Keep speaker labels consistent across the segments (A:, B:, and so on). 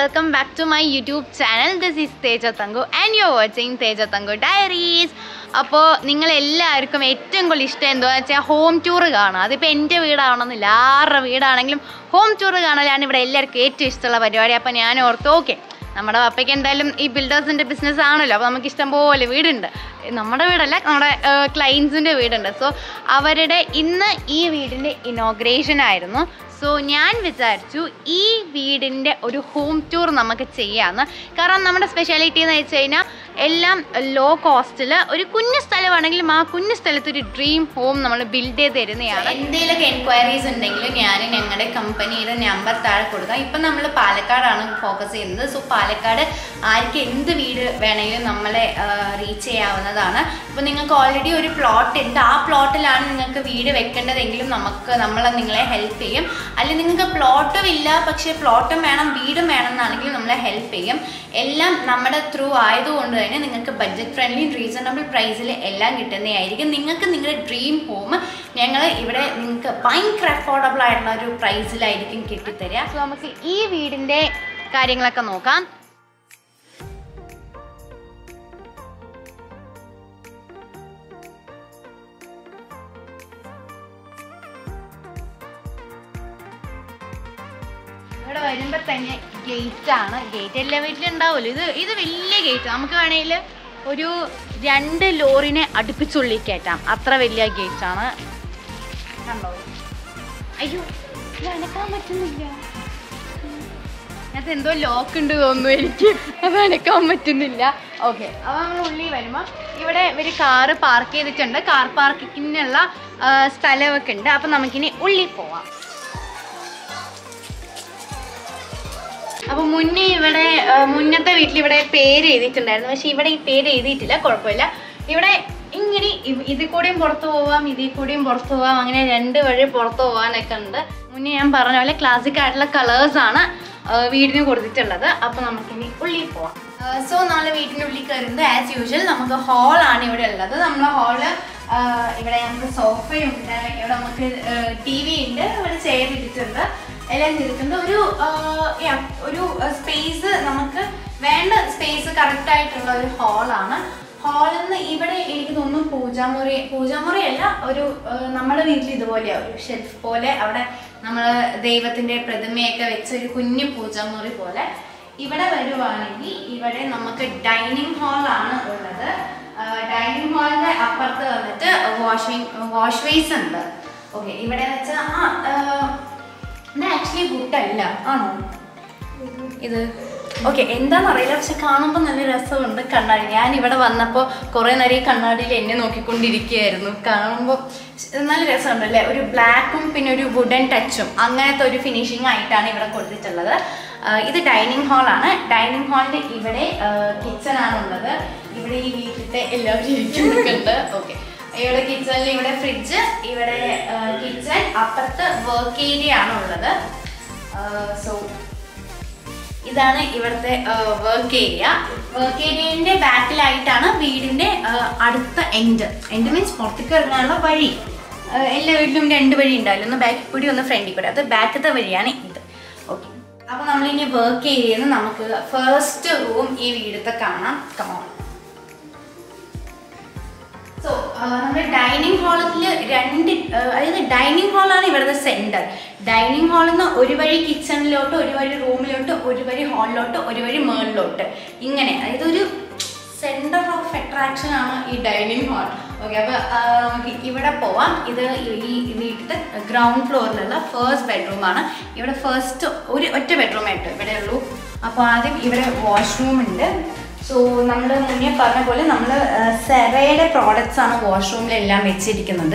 A: Welcome back to my YouTube channel this is Teja Thanku and you watching Teja Thanku diaries അപ്പോൾ നിങ്ങൾ എല്ലാവർക്കും ഏറ്റവും കൂടുതൽ ഇഷ്ടം എന്താണെന്ന് വെച്ചാൽ ഹോം ടൂർ കാണുക അതിപ്പോൾ എൻ്റെ വീടാവണമെന്നില്ല ആരുടെ വീടാണെങ്കിലും ഹോം ടൂർ കാണലാണ് ഇവിടെ എല്ലാവർക്കും ഏറ്റവും ഇഷ്ടമുള്ള പരിപാടി അപ്പോൾ ഞാൻ ഓർത്തു ഓക്കെ നമ്മുടെ പപ്പയ്ക്ക് എന്തായാലും ഈ ബിൽഡേഴ്സിൻ്റെ ബിസിനസ് ആണല്ലോ അപ്പോൾ നമുക്ക് ഇഷ്ടം പോലെ വീടുണ്ട് നമ്മുടെ വീടല്ല നമ്മുടെ ക്ലയൻസിൻ്റെ വീടുണ്ട് സോ അവരുടെ ഇന്ന് ഈ വീടിൻ്റെ ഇനോഗ്രേഷൻ ആയിരുന്നു സോ ഞാൻ വിചാരിച്ചു ഈ വീടിൻ്റെ ഒരു ഹോം ടൂർ നമുക്ക് ചെയ്യാമെന്ന് കാരണം നമ്മുടെ സ്പെഷ്യാലിറ്റി എന്ന് വെച്ച് കഴിഞ്ഞാൽ എല്ലാം ലോ കോസ്റ്റിൽ ഒരു കുഞ്ഞു സ്ഥലമാണെങ്കിലും ആ കുഞ്ഞു സ്ഥലത്ത് ഒരു ഡ്രീം ഹോം നമ്മൾ ബിൽഡ് ചെയ്ത് തരുന്നതാണ് എന്തെങ്കിലുമൊക്കെ എൻക്വയറീസ് ഉണ്ടെങ്കിൽ ഞാൻ ഞങ്ങളുടെ കമ്പനിയുടെ നമ്പർ താഴെ കൊടുക്കാം ഇപ്പം നമ്മൾ പാലക്കാടാണ് ഫോക്കസ് ചെയ്യുന്നത് സോ പാലക്കാട് ആർക്ക് എന്ത് വീട് വേണമെങ്കിലും നമ്മളെ റീച്ച് ചെയ്യാവുന്നതാണ് ഇപ്പോൾ നിങ്ങൾക്ക് ഓൾറെഡി ഒരു പ്ലോട്ട് ഉണ്ട് ആ പ്ലോട്ടിലാണ് നിങ്ങൾക്ക് വീട് വെക്കേണ്ടതെങ്കിലും നമുക്ക് നമ്മൾ നിങ്ങളെ ഹെൽപ്പ് ചെയ്യും അല്ലെങ്കിൽ നിങ്ങൾക്ക് പ്ലോട്ടും ഇല്ല പക്ഷേ പ്ലോട്ടും വേണം വീടും വേണം എന്നാണെങ്കിൽ നമ്മളെ ഹെൽപ്പ് ചെയ്യും എല്ലാം നമ്മുടെ ത്രൂ ആയതുകൊണ്ട് തന്നെ നിങ്ങൾക്ക് ബഡ്ജറ്റ് ഫ്രണ്ട്ലി റീസണബിൾ പ്രൈസിൽ എല്ലാം കിട്ടുന്നതായിരിക്കും നിങ്ങൾക്ക് നിങ്ങളുടെ ഡ്രീം ഹോം ഞങ്ങൾ ഇവിടെ നിങ്ങൾക്ക് ഭയങ്കര അഫോർഡബിൾ ആയിട്ടുള്ള ഒരു പ്രൈസിലായിരിക്കും കിട്ടിത്തരിക സോ നമുക്ക് ഈ വീടിൻ്റെ കാര്യങ്ങളൊക്കെ നോക്കാം ഇവിടെ വരുമ്പോ തന്നെ ഗേറ്റ് ആണ് ഗേറ്റ് എല്ലാ വീട്ടിലും ഉണ്ടാവുമല്ലോ ഇത് ഇത് വലിയ ഗേറ്റ് നമുക്ക് വേണമെങ്കിൽ ഒരു രണ്ട് ലോറിനെ അടുപ്പിച്ചുള്ളിൽ കയറ്റാം അത്ര വലിയ ഗേറ്റ് ആണ് കണ്ടോ അയ്യോ ഇത് അനക്കാൻ പറ്റുന്നില്ല അതിനകത്ത് എന്തോ ലോക്ക് ഉണ്ട് തോന്നുന്നു എനിക്ക് അത് അനക്കാൻ പറ്റുന്നില്ല ഓക്കെ അപ്പോൾ നമ്മൾ ഉള്ളിൽ വരുമ്പോൾ ഇവിടെ ഇവർ കാറ് പാർക്ക് ചെയ്തിട്ടുണ്ട് കാർ പാർക്കിങ്ങിനുള്ള സ്ഥലമൊക്കെ ഉണ്ട് അപ്പം നമുക്കിനി ഉള്ളിൽ പോവാം അപ്പൊ മുന്നേ ഇവിടെ ആ, മുന്നത്തെ വീട്ടിൽ ഇവിടെ പേര് എഴുതിയിട്ടുണ്ടായിരുന്നു പക്ഷെ ഇവിടെ ഈ പേര് എഴുതിയിട്ടില്ല കുഴപ്പമില്ല ഇവിടെ ഇങ്ങനെ ഇ- ഇതിൽ കൂടെയും പുറത്തു പോവാം ഇതിൽ കൂടെയും പുറത്തു പോവാം അങ്ങനെ രണ്ട് വഴി പുറത്തു പോകാനൊക്കെ ഉണ്ട് മുന്നേ ഞാൻ പറഞ്ഞ പോലെ ക്ലാസിക് ആയിട്ടുള്ള കളേഴ്സ് ആണ് ആ, വീടിന് കൊടുത്തിട്ടുള്ളത് അപ്പൊ നമുക്കിനി ഉള്ളിൽ പോവാം സോ നമ്മൾ വീടിൻ്റെ ഉള്ളിൽ കയറുന്നത് ആസ് യൂഷ്വൽ നമുക്ക് ഹാളാണ് ഇവിടെ ഉള്ളത് നമ്മളെ ഹാള് ഇവിടെ നമുക്ക് സോഫയുണ്ട് ഇവിടെ നമുക്ക് ടി വി ഉണ്ട് ഇവിടെ ചെയർ ഇട്ടിട്ടുണ്ട് എല്ലാം ചെയ്തിട്ടുണ്ട് ഒരു ആ, yeah, ഒരു സ്പേസ് നമുക്ക് വേണ്ട സ്പേസ് കറക്റ്റ് ആയിട്ടുള്ള ഒരു ഹാളാണ് ഹാളിൽ നിന്ന് ഇവിടെ എനിക്ക് തോന്നുന്നു പൂജാമുറി പൂജാമുറി അല്ല ഒരു ആ, നമ്മുടെ വീട്ടിൽ ഇതുപോലെയാ ഒരു ഷെൽഫ് പോലെ അവിടെ നമ്മൾ ദൈവത്തിന്റെ പ്രതിമയൊക്കെ വെച്ച ഒരു കുഞ്ഞു പൂജാമുറി പോലെ ഇവിടെ വരുവാണെങ്കിൽ ഇവിടെ നമുക്ക് ഡൈനിങ് ഹാളാണ് ഉള്ളത് ഡൈനിങ് ഹാളിന്റെ അപ്പുറത്ത് വന്നിട്ട് വാഷിംഗ് വാഷ് വേസ് ഉണ്ട് ഓക്കെ ഇവിടെ വെച്ചാൽ ആ ആ, ഇത് ആക്ച്വലി വുഡ് അല്ല ആണോ ഇത് ഓക്കെ എന്താണെന്ന് അറിയില്ല പക്ഷെ കാണുമ്പോൾ നല്ല രസമുണ്ട് കണ്ണാടി ഞാൻ ഇവിടെ വന്നപ്പോൾ കുറേ നേരം ഈ കണ്ണാടിയിൽ എന്നെ നോക്കിക്കൊണ്ടിരിക്കുകയായിരുന്നു കാണുമ്പോൾ നല്ല രസമുണ്ട് അല്ലേ ഒരു ബ്ലാക്കും പിന്നെ ഒരു വുഡൻ ടച്ചും അങ്ങനത്തെ ഒരു ഫിനിഷിംഗ് ആയിട്ടാണ് ഇവിടെ കൊടുത്തിട്ടുള്ളത് ആ, ഇത് ഡൈനിങ് ഹാളാണ് ഡൈനിങ് ഹാളിൻ്റെ ഇവിടെ കിച്ചൺ ആണുള്ളത് ഇവിടെ ഈ വീട്ടിലത്തെ എല്ലാവരും ഇരിക്കുന്നുണ്ട് ഓക്കെ ഇവിടെ കിച്ചണിൽ ഇവിടെ ഫ്രിഡ്ജ് ഇവിടെ കിച്ചൺ അപ്പുറത്ത് വർക്ക് ഏരിയ ആണ് ഉള്ളത് സോ ഇതാണ് ഇവിടുത്തെ വർക്ക് ഏരിയ വർക്ക് ഏരിയന്റെ ബാക്കിലായിട്ടാണ് വീടിന്റെ ആ, അടുത്ത എൻഡ് എൻഡ് മീൻസ് പുറത്തേക്ക് ഇറങ്ങാനുള്ള വഴി ആ, എല്ലാ വീട്ടിലും രണ്ട് വഴി ഉണ്ടാവില്ല ഒന്ന് ബാക്കിൽ കൂടി ഒന്ന് ഫ്രണ്ടിൽ കൂടി അത് ബാക്കത്തെ വഴിയാണ് ഇത് ഓക്കെ അപ്പൊ നമ്മളിനി വർക്ക് ഏരിയയിൽ നിന്ന് നമുക്ക് ഫസ്റ്റ് റൂം ഈ വീടത്തെ കാണാം കമോൺ സോ നമ്മുടെ ഡൈനിങ് ഹാളിൽ രണ്ട് ആ, അതായത് ഡൈനിങ് ഹാളാണ് ഇവിടുത്തെ സെന്റർ ഡൈനിങ് ഹാളിൽ നിന്ന് ഒരു വഴി കിച്ചണിലോട്ട് ഒരു വഴി റൂമിലോട്ട് ഒരു വഴി ഹാളിലോട്ട് ഒരു വഴി മേളിലോട്ട് ഇങ്ങനെ അതായത് ഒരു സെന്റർ ഓഫ് അട്രാക്ഷൻ ആണ് ഈ ഡൈനിങ് ഹാൾ ഓക്കെ അപ്പോൾ നമുക്ക് ഇവിടെ പോവാം ഇത് ഈ വീട്ടിലത്തെ ഗ്രൗണ്ട് ഫ്ലോറിലുള്ള ഫേസ്റ്റ് ബെഡ്റൂം ആണ് ഇവിടെ ഫസ്റ്റ് ഒരു ഒറ്റ ബെഡ്റൂം ആയിട്ട് ഇവിടെ ഉള്ളൂ അപ്പോൾ ആദ്യം ഇവിടെ വാഷ്റൂം ഉണ്ട് സോ നമ്മൾ മുന്നേ പറഞ്ഞ പോലെ നമ്മൾ സെറയുടെ പ്രോഡക്റ്റ്സ് ആണ് വാഷ്റൂമിലെല്ലാം വെച്ചിരിക്കുന്നത്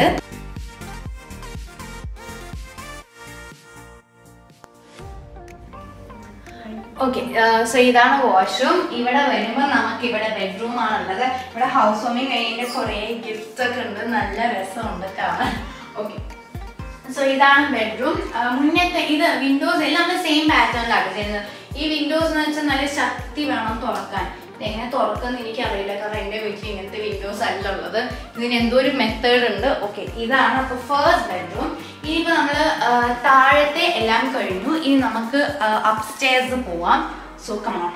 A: ഓക്കെ സോ ഇതാണ് വാഷ്റൂം ഇവിടെ വരുമ്പോൾ നമുക്ക് ഇവിടെ ബെഡ്റൂം ആണുള്ളത് ഇവിടെ ഹൗസ് വാമിങ് കഴിഞ്ഞിട്ട് കുറേ ഗിഫ്റ്റ്സ് ഒക്കെ ഉണ്ട് നല്ല രസമുണ്ട് കാണാൻ ഓക്കെ സോ ഇതാണ് ബെഡ്റൂം മുന്നത്തെ ഇത് വിൻഡോസ് എല്ലാം സെയിം പാറ്റേണിലാണ് ചെയ്യുന്നത് ഈ വിൻഡോസ് എന്ന് വെച്ചാൽ നല്ല ശക്തി വേണം തുറക്കാൻ ഇതെങ്ങനെ തുറക്കുമെന്ന് എനിക്കറിയില്ല കാരണം എൻ്റെ വീട്ടിൽ ഇങ്ങനത്തെ വിൻഡോസ് അല്ല ഉള്ളത് ഇതിന് എന്തോ ഒരു മെത്തേഡ് ഉണ്ട് ഓക്കെ ഇതാണ് അപ്പോൾ ഫസ്റ്റ് ബെഡ്റൂം ഇനിയിപ്പോൾ നമ്മൾ താഴത്തെ എല്ലാം കഴിഞ്ഞു ഇനി നമുക്ക് അപ്സ്റ്റേഴ്സ് പോവാം സോ കമോൺ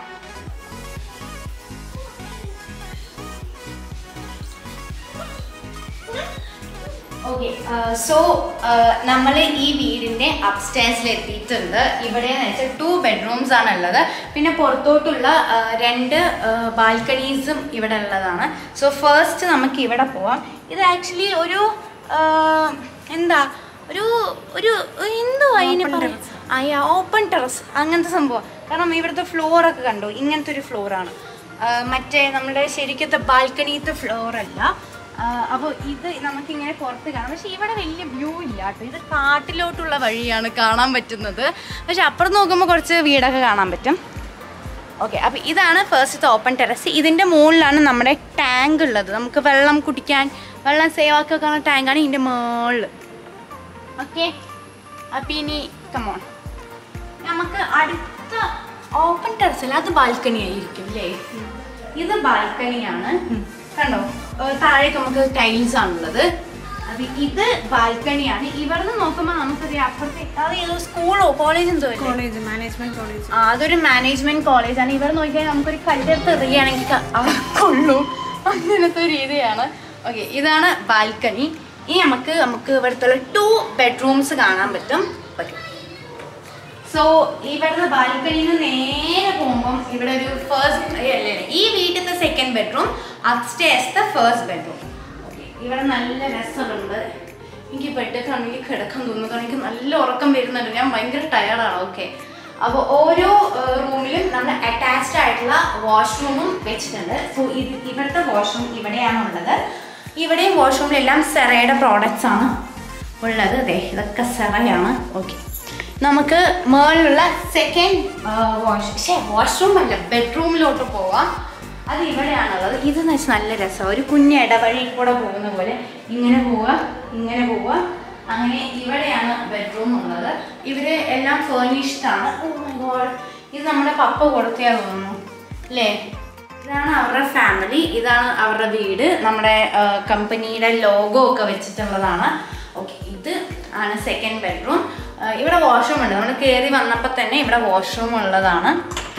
A: ഓക്കെ സോ നമ്മൾ ഈ വീടിന്റെ അപ്സ്റ്റേഴ്സിൽ എത്തിയിട്ടുണ്ട് ഇവിടെ എന്ന് വെച്ചാൽ ടു ബെഡ്റൂംസ് ആണ് ഉള്ളത് പിന്നെ പുറത്തോട്ടുള്ള ആ, രണ്ട് ബാൽക്കണീസും ഇവിടെ ഉള്ളതാണ് സോ ഫസ്റ്റ് നമുക്ക് ഇവിടെ പോവാം ഇത് ആക്ച്വലി ഒരു ആ, എന്താ ഒരു ഒരു എന്തോ അതിന് പറയാം ആ ഓപ്പൺ ടെറസ് അങ്ങനത്തെ സംഭവം കാരണം ഇവിടുത്തെ ഫ്ലോറൊക്കെ കണ്ടു ഇങ്ങനത്തെ ഒരു ഫ്ലോറാണ് മറ്റേ നമ്മുടെ ശരിക്കത്തെ ബാൽക്കണിയത്തെ ഫ്ലോർ അല്ല അപ്പോൾ ഇത് നമുക്കിങ്ങനെ പുറത്ത് കാണാം പക്ഷെ ഇവിടെ വലിയ വ്യൂ ഇല്ല കേട്ടോ ഇത് കാട്ടിലോട്ടുള്ള വഴിയാണ് കാണാൻ പറ്റുന്നത് പക്ഷെ അപ്പുറത്ത് നോക്കുമ്പോൾ കുറച്ച് വീടൊക്കെ കാണാൻ പറ്റും ഓക്കെ അപ്പോൾ ഇതാണ് ഫസ്റ്റത്തെ ഓപ്പൺ ടെറസ് ഇതിൻ്റെ മുകളിലാണ് നമ്മുടെ ടാങ്ക് ഉള്ളത് നമുക്ക് വെള്ളം കുടിക്കാൻ വെള്ളം സേവ് ആക്കി വെക്കാനുള്ള ടാങ്കാണ് ഇതിൻ്റെ മുകളിൽ ഓക്കെ അപ്പം ഇനി കമോൺ നമുക്ക് അടുത്ത ഓപ്പൺ ടെറസ് അല്ല അത് ബാൽക്കണി ആയിരിക്കും അല്ലേ ഇത് ബാൽക്കണിയാണ് കണ്ടോ ഏർ താഴേക്ക് നമുക്ക് ടൈൽസ് ആണുള്ളത് അപ്പൊ ഇത് ബാൽക്കണിയാണ് ഇവിടുന്ന് നോക്കുമ്പോൾ നമുക്കത് അപ്പുറത്തെ അത് ഏതോ സ്കൂളോ കോളേജ് എന്തോ അല്ലേ?
B: കോളേജ് മാനേജ്മെന്റ് കോളേജ്
A: ആ, അതൊരു മാനേജ്മെന്റ് കോളേജാണ് ഇവിടെ നോക്കിയാൽ നമുക്കൊരു കല്ലെടുത്ത് എറിയുകയാണെങ്കിൽ ക- ആ, കൊള്ളും അങ്ങനത്തെ ഒരു രീതിയാണ് ഓക്കെ ഇതാണ് ബാൽക്കണി ഇനി നമുക്ക് നമുക്ക് ഇവിടുത്തെ ടു ബെഡ്റൂംസ് കാണാൻ പറ്റും പറ്റും സോ ഇവിടുന്ന് ബാൽക്കണിയിൽ നിന്ന് നേരെ പോകുമ്പം ഇവിടെ ഒരു ഫസ്റ്റ് ഈ വീട്ടിലത്തെ സെക്കൻഡ് ബെഡ്റൂം അപ്സ്റ്റേഴ്സത്തെ ഫസ്റ്റ് ബെഡ്റൂം ഓക്കെ ഇവിടെ നല്ല രസമുണ്ട് എനിക്ക് ബെഡൊക്കെ കിടക്കാൻ തോന്നുന്നു കാരണം എനിക്ക് നല്ല ഉറക്കം വരുന്നുണ്ട് ഞാൻ ഭയങ്കര ടയർഡാണ് ഓക്കെ അപ്പോൾ ഓരോ റൂമിലും നമ്മൾ അറ്റാച്ച്ഡ് ആയിട്ടുള്ള വാഷ്റൂമും വെച്ചിട്ടുണ്ട് സോ ഇത് ഇവിടുത്തെ വാഷ്റൂം ഇവിടെയാണ് ഉള്ളത് ഇവിടെയും വാഷ്റൂമിലെല്ലാം സെറയുടെ പ്രോഡക്റ്റ്സ് ആണ് ഉള്ളത് അതെ ഇതൊക്കെ സെറയാണ് ഓക്കെ നമുക്ക് മുകളിലുള്ള സെക്കൻഡ് വാഷ് പക്ഷേ വാഷ്റൂം അല്ല ബെഡ്റൂമിലോട്ട് പോവാം അത് ഇവിടെയാണുള്ളത് ഇതെന്ന് വെച്ചാൽ നല്ല രസമാണ് ഒരു കുഞ്ഞ് ഇടവഴി കൂടെ പോകുന്ന പോലെ ഇങ്ങനെ പോവുക ഇങ്ങനെ പോവുക അങ്ങനെ ഇവിടെയാണ് ബെഡ്റൂം ഉള്ളത് ഇവര് എല്ലാം ഫേർണിഷ്ഡ് ആണ് ഓ മൈ ഗോഡ് ഇത് നമ്മുടെ പപ്പ കൊടുത്തിയാ തോന്നുന്നു അല്ലേ ഇതാണ് അവരുടെ ഫാമിലി ഇതാണ് അവരുടെ വീട് നമ്മുടെ കമ്പനിയുടെ ലോഗോ ഒക്കെ വെച്ചിട്ടുള്ളതാണ് ഓക്കെ ഇത് ആണ് സെക്കൻഡ് ബെഡ്റൂം ഇവിടെ വാഷ്റൂം ഉണ്ട് നമ്മൾ കയറി വന്നപ്പോൾ തന്നെ ഇവിടെ വാഷ്റൂം ഉള്ളതാണ്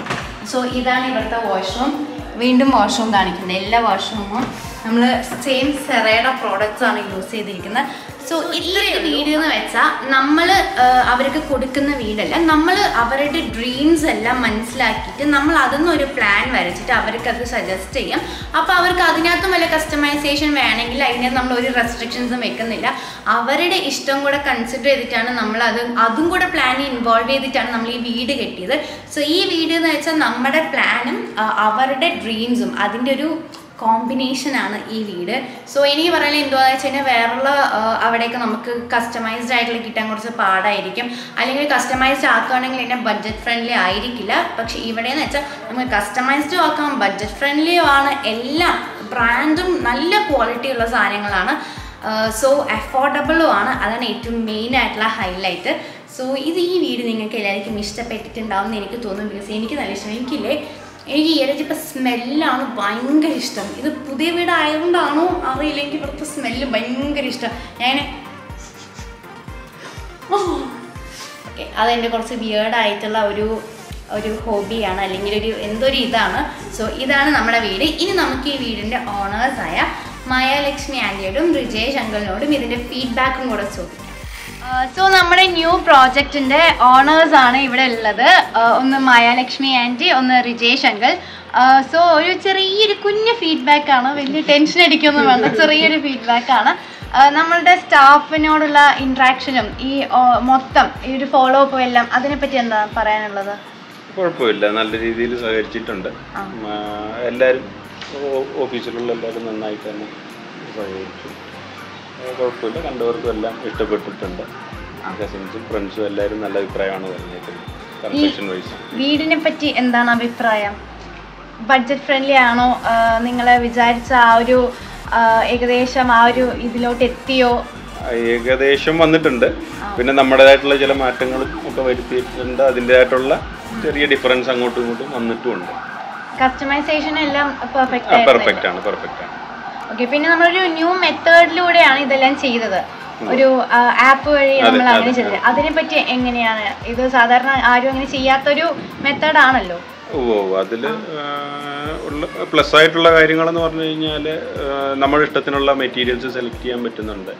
A: സോ ഇതാണ് ഇവിടുത്തെ വാഷ്റൂം വീണ്ടും വാഷ്റൂം കാണിക്കുന്നത് എല്ലാ വാഷ്റൂമും നമ്മൾ സെയിം സെറയുടെ പ്രോഡക്റ്റ്സ് ആണ് യൂസ് ചെയ്തിരിക്കുന്നത് സോ ഈ ഒരു വീട് എന്ന് വെച്ചാൽ നമ്മൾ അവർക്ക് കൊടുക്കുന്ന വീടല്ല നമ്മൾ അവരുടെ ഡ്രീംസ് എല്ലാം മനസ്സിലാക്കിയിട്ട് നമ്മൾ അതിൽ ഒരു പ്ലാൻ വരച്ചിട്ട് അവർക്ക് അത് സജസ്റ്റ് ചെയ്യാം അപ്പോൾ അവർക്ക് അതിനകത്തും വല്ല കസ്റ്റമൈസേഷൻ വേണമെങ്കിൽ അതിനകത്ത് നമ്മൾ ഒരു റെസ്ട്രിക്ഷൻസും വെക്കുന്നില്ല അവരുടെ ഇഷ്ടം കൂടെ കൺസിഡർ ചെയ്തിട്ടാണ് നമ്മൾ അത് അതും കൂടെ പ്ലാനിൽ ഇൻവോൾവ് ചെയ്തിട്ടാണ് നമ്മൾ ഈ വീട് കെട്ടിയത് സോ ഈ വീട് എന്ന് വെച്ചാൽ നമ്മുടെ പ്ലാനും അവരുടെ ഡ്രീംസും അതിൻ്റെ ഒരു കോമ്പിനേഷനാണ് ഈ വീട് സോ എനിക്ക് പറയുന്നത് എന്തുവാന്ന് വെച്ച് കഴിഞ്ഞാൽ വേറുള്ള ആ, അവിടെയൊക്കെ നമുക്ക് കസ്റ്റമൈസ്ഡ് ആയിട്ടുള്ള കിട്ടാൻ കുറച്ച് പാടായിരിക്കും അല്ലെങ്കിൽ കസ്റ്റമൈസ്ഡ് ആക്കുകയാണെങ്കിൽ ഇതിനെ ബഡ്ജറ്റ് ഫ്രണ്ട്ലി ആയിരിക്കില്ല പക്ഷെ ഇവിടെ എന്ന് വെച്ചാൽ നമുക്ക് കസ്റ്റമൈസ്ഡും ആക്കാം ബഡ്ജറ്റ് ഫ്രണ്ട്ലിയും ആണ് എല്ലാം ബ്രാൻഡും നല്ല ക്വാളിറ്റി ഉള്ള സാധനങ്ങളാണ് സോ അഫോർഡബിളും ആണ് അതാണ് ഏറ്റവും മെയിൻ ആയിട്ടുള്ള ഹൈലൈറ്റ് സോ ഇത് ഈ വീട് നിങ്ങൾക്ക് എല്ലാവർക്കും ഇഷ്ടപ്പെട്ടിട്ടുണ്ടാവും എന്ന് എനിക്ക് തോന്നുന്നു ബിക്കോസ് എനിക്ക് നല്ല ഇഷ്ടം എനിക്കില്ലേ എനിക്ക് ഈ ഇടയ്ക്ക് ഇപ്പം സ്മെല്ലാണ് ഭയങ്കര ഇഷ്ടം ഇത് പുതിയ വീടായതുകൊണ്ടാണോ അറിയില്ലെങ്കിൽ ഇവിടുത്തെ സ്മെല്ല് ഭയങ്കര ഇഷ്ടം ഞാൻ ഓക്കെ അതെൻ്റെ കുറച്ച് വിയേർഡായിട്ടുള്ള ഒരു ഒരു ഹോബിയാണ് അല്ലെങ്കിൽ ഒരു എന്തൊരു ഇതാണ് സോ ഇതാണ് നമ്മുടെ വീട് ഇനി നമുക്ക് ഈ വീടിൻ്റെ ഓണേഴ്സായ മായാലക്ഷ്മി ആൻറ്റിയോടും റിജേഷ് അങ്കിളിനോടും ഇതിൻ്റെ ഫീഡ്ബാക്കും കൂടെ ചോദിക്കാം സോ നമ്മുടെ ന്യൂ പ്രോജക്റ്റിന്റെ ഓണേഴ്സ് ആണ് ഇവിടെ ഉള്ളത് ആഹ് ഒന്ന് മായാലക്ഷ്മി ആൻറ്റി ഒന്ന് റിജേഷ് അങ്കിൾ സോ ഒരു ചെറിയൊരു കുഞ്ഞ് ഫീഡ്ബാക്ക് ആണ് വലിയ ടെൻഷൻ അടിക്കൊന്നും വേണ്ട ചെറിയൊരു ഫീഡ്ബാക്ക് ആണ് ആഹ് നമ്മളുടെ സ്റ്റാഫിനോടുള്ള ഇൻട്രാക്ഷനും ഈ ആഹ് മൊത്തം ഈ ഒരു ഫോളോ അപ്പും എല്ലാം അതിനെപ്പറ്റി എന്താ പറയാനുള്ളത്
C: കുഴപ്പമില്ല നല്ല രീതിയിൽ സഹകരിച്ചിട്ടുണ്ട്
A: ആ.
C: ഉം, ആ, എല്ലാവരും ഓ- ഓഫീസിലുള്ള എല്ലാവരും നന്നായിട്ട് തന്നെ സഹകരിച്ചു ആ, കുഴപ്പമില്ല കണ്ടവർക്കും എല്ലാം ഇഷ്ടപ്പെട്ടിട്ടുണ്ട് കസിൻസും ഫ്രണ്ട്സും എല്ലാവരും നല്ല അഭിപ്രായമാണ് പറഞ്ഞേക്കുന്നത് കൺസ്ട്രക്ഷൻ വൈസ്
A: വീടിനെ പറ്റി എന്താണ് അഭിപ്രായം ബഡ്ജറ്റ് ഫ്രണ്ട്ലി ആണോ നിങ്ങൾ വിചാരിച്ച ആ ഒരു ആഹ് ഏകദേശം ആ ഒരു ഇതിലോട്ട് എത്തിയോ
C: ഏകദേശം വന്നിട്ടുണ്ട് പിന്നെ നമ്മുടേതായിട്ടുള്ള ചില മാറ്റങ്ങളും ഒക്കെ വരുത്തിയിട്ടുണ്ട് അതിൻ്റെതായിട്ടുള്ള ചെറിയ ഡിഫറൻസ് അങ്ങോട്ടും ഇങ്ങോട്ടും വന്നിട്ടുമുണ്ട്
A: കസ്റ്റമൈസേഷൻ എല്ലാം പെർഫെക്റ്റ്
C: പെർഫെക്റ്റ് ആണ് പെർഫെക്റ്റ് ആണ്
A: ഓക്കെ പിന്നെ നമ്മളൊരു ന്യൂ മെത്തേഡിലൂടെയാണ് ഇതെല്ലാം ചെയ്തത് ഒരു ആപ്പ് വഴി നമ്മൾ
C: അതെ,
A: അങ്ങനെ
C: അതെ,
A: ചെയ്തത് അതിനെ പറ്റി എങ്ങനെയാണ് ഇത് സാധാരണ ആരും അങ്ങനെ ചെയ്യാത്തൊരു മെത്തേഡ് ആണല്ലോ
C: ഓ അതിൽ ഉള്ള പ്ലസ് ആയിട്ടുള്ള കാര്യങ്ങളെന്ന് പറഞ്ഞു കഴിഞ്ഞാൽ നമ്മുടെ ഇഷ്ടത്തിനുള്ള മെറ്റീരിയൽസ് സെലക്ട് ചെയ്യാൻ പറ്റുന്നുണ്ട്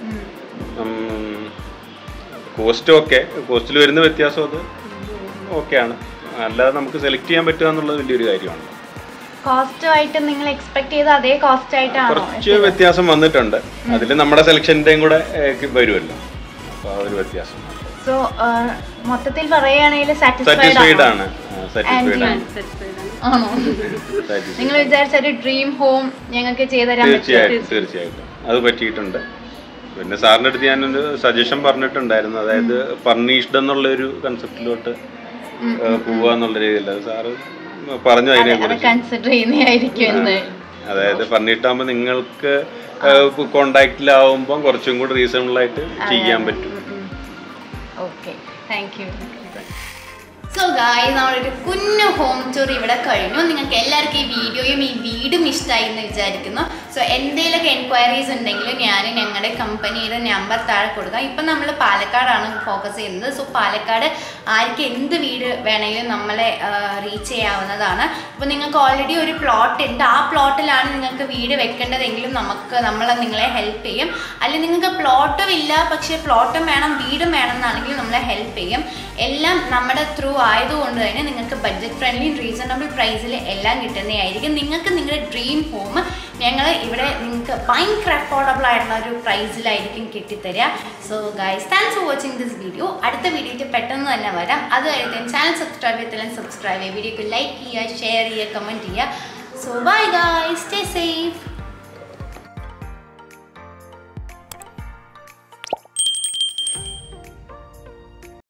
C: കോസ്റ്റ് ഓക്കെ കോസ്റ്റിൽ വരുന്ന വ്യത്യാസം അത് ഓക്കെയാണ് അല്ലാതെ നമുക്ക് സെലക്ട് ചെയ്യാൻ പറ്റുക എന്നുള്ളത് വലിയൊരു കാര്യമാണ്
A: കോസ്റ്റുമായിട്ട് നിങ്ങൾ എക്സ്പെക്ട് ചെയ്ത അതേ കോസ്റ്റ് ആയിട്ടാണോ
C: കുറച്ച് വ്യത്യാസം വന്നിട്ടുണ്ട് അതിൽ നമ്മുടെ സെലക്ഷൻ്റെയും കൂടെ ഏഹ്, വരുമല്ലോ അപ്പോൾ ആ ഒരു വ്യത്യാസം
A: സോ മൊത്തത്തിൽ പറയുകയാണെങ്കിൽ സാറ്റിസ്ഫൈഡ്
C: സാറ്റിസ്ഫൈഡ്
A: ആണോ
C: ആണ് സാറ്റിസ്ഫൈഡ് ആണ്
A: ആണോ
C: Satisfied.
A: നിങ്ങൾ വിചാരിച്ച ഒരു ഡ്രീം ഹോം ഞങ്ങൾക്ക് ചെയ്തു തരാൻ പറ്റുമോ
C: തീർച്ചയായിട്ടും തീർച്ചയായിട്ടും അത് പറ്റിയിട്ടുണ്ട് പിന്നെ സാറിൻ്റെ അടുത്ത് ഞാനൊരു സജഷൻ പറഞ്ഞിട്ടുണ്ടായിരുന്നു അതായത് ഫർണിഷ്ഡ് എന്നുള്ള ഒരു കൺസെപ്റ്റിലോട്ട് പോവുക എന്നുള്ള രീതിയിൽ അത് സാറ് പറഞ്ഞു അതിനെ
A: അത്
C: കുറിച്ച്
A: കൺസിഡർ ചെയ്യുന്നതായിരിക്കും എന്ന്
C: അതായത് ഫർണിഷ്ഡ് ആകുമ്പോൾ നിങ്ങൾക്ക് കോണ്ടാക്റ്റിലാവുമ്പോൾ കുറച്ചും കൂടി റീസണബിൾ ആയിട്ട് ചെയ്യാൻ പറ്റും
A: ഓക്കെ താങ്ക് യു സോ ഗായ് നമ്മളൊരു കുഞ്ഞു ഹോം ടൂർ ഇവിടെ കഴിഞ്ഞു നിങ്ങൾക്ക് എല്ലാവർക്കും ഈ വീഡിയോയും ഈ വീടും ഇഷ്ടമായി എന്ന് വിചാരിക്കുന്നു സോ എന്തെങ്കിലുമൊക്കെ എൻക്വയറീസ് ഉണ്ടെങ്കിൽ ഞാൻ ഞങ്ങളുടെ കമ്പനിയുടെ നമ്പർ താഴെ കൊടുക്കാം ഇപ്പം നമ്മൾ പാലക്കാടാണ് ഫോക്കസ് ചെയ്യുന്നത് സോ പാലക്കാട് ആർക്ക് എന്ത് വീട് വേണമെങ്കിലും നമ്മളെ റീച്ച് ചെയ്യാവുന്നതാണ് ഇപ്പോൾ നിങ്ങൾക്ക് ഓൾറെഡി ഒരു പ്ലോട്ട് ഉണ്ട് ആ പ്ലോട്ടിലാണ് നിങ്ങൾക്ക് വീട് വെക്കേണ്ടതെങ്കിലും നമുക്ക് നമ്മൾ നിങ്ങളെ ഹെൽപ്പ് ചെയ്യും അല്ലെങ്കിൽ നിങ്ങൾക്ക് പ്ലോട്ടും ഇല്ല പക്ഷേ പ്ലോട്ടും വേണം വീടും വേണം എന്നാണെങ്കിൽ നമ്മളെ ഹെൽപ്പ് ചെയ്യും എല്ലാം നമ്മുടെ ത്രൂ ആയതുകൊണ്ട് തന്നെ നിങ്ങൾക്ക് ബഡ്ജറ്റ് ഫ്രണ്ട്ലി റീസണബിൾ പ്രൈസിൽ എല്ലാം കിട്ടുന്നതായിരിക്കും നിങ്ങൾക്ക് നിങ്ങളുടെ ഡ്രീം ഹോം ഞങ്ങൾ ഇവിടെ നിങ്ങൾക്ക് ഭയങ്കര അഫോർഡബിൾ ആയിട്ടുള്ള ഒരു പ്രൈസിലായിരിക്കും കിട്ടിത്തരിക so guys thanks for watching this video അടുത്ത വീഡിയോയ്ക്ക് പെട്ടെന്ന് തന്നെ വരാം അത് കഴിഞ്ഞ് ചാനൽ സബ്സ്ക്രൈബ് ചെയ്തില്ലെങ്കിൽ സബ്സ്ക്രൈബ് ചെയ്യുക വീഡിയോക്ക് ലൈക്ക് ചെയ്യുക ഷെയർ ചെയ്യുക കമൻറ്റ് ചെയ്യുക so bye guys stay safe